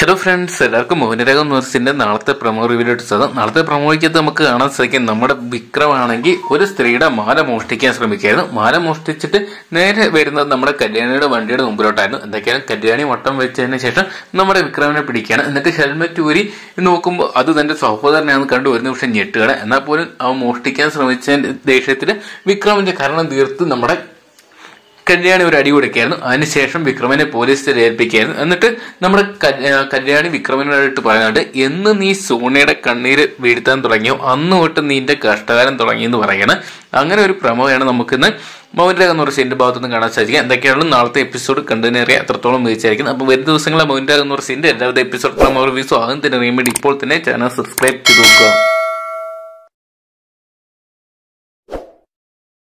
hello friends എല്ലാവർക്കും മോഹനരാഗം ന്യൂസിന്റെ നാളത്തെ പ്രൊമോ റിവ്യൂലോട്ട് സ്വാഗതം നാളത്തെ പ്രൊമോയ്ക്കകത്ത് നമുക്ക് കാണാൻ സാധിക്കും നമ്മുടെ വിക്രമാണെങ്കിൽ ഒരു സ്ത്രീയുടെ മാല മോഷ്ടിക്കാൻ ശ്രമിക്കുകയായിരുന്നു മാല മോഷ്ടിച്ചിട്ട് നേരെ വരുന്നത് നമ്മുടെ കല്യാണിയുടെ വണ്ടിയുടെ മുമ്പിലോട്ടായിരുന്നു എന്തൊക്കെയാണ് കല്യാണി വട്ടം വെച്ചതിന് ശേഷം നമ്മുടെ വിക്രമിനെ പിടിക്കുകയാണ് എന്നിട്ട് ഹെൽമെറ്റ് ഊരി നോക്കുമ്പോൾ അത് തന്റെ സഹോദരനാണെന്ന് കണ്ടു ഒരു നിമിഷം ഞെട്ടുകയാണ് എന്നാൽ പോലും അവൻ മോഷ്ടിക്കാൻ ശ്രമിച്ചതിന്റെ ദേഷ്യത്തിൽ വിക്രമിന്റെ കരണം തീർത്ത് നമ്മുടെ കല്യാണി ഒരു അടി കൊടുക്കുകയായിരുന്നു അതിനുശേഷം വിക്രമനെ പോലീസിൽ ഏൽപ്പിക്കുകയായിരുന്നു എന്നിട്ട് നമ്മുടെ കല്യ- കല്യാണി വിക്രമനോട്ട് പറയുന്നുണ്ട് എന്ന് നീ സോണിയുടെ കണ്ണീര് വീഴ്ത്താൻ തുടങ്ങിയോ അന്ന് തൊട്ട് നിന്റെ കഷ്ടകാലം തുടങ്ങി എന്ന് പറയണം അങ്ങനെ ഒരു പ്രമോയാണ് നമുക്കിന്ന് മൗനരാഗ് എന്ന് പറഞ്ഞ സീൻ്റെ ഭാഗത്തുനിന്ന് കാണാൻ സാധിക്കുക എന്തൊക്കെയാണ് നാളത്തെ എപ്പിസോഡ് കണ്ടതിനേറിയ അത്രത്തോളം മികച്ചായിരിക്കും അപ്പോൾ വരും ദിവസങ്ങളിൽ മൗനരാഗ് എന്ന് പറഞ്ഞ സീൻ്റെ എല്ലാവിധ എപ്പിസോഡ് പ്രമോ റിവ്യൂസും ആകും തന്നെ അറിയാൻ വേണ്ടി ഇപ്പോൾ തന്നെ ചാനൽ സബ്സ്ക്രൈബ് ചെയ്ത് നോക്കുക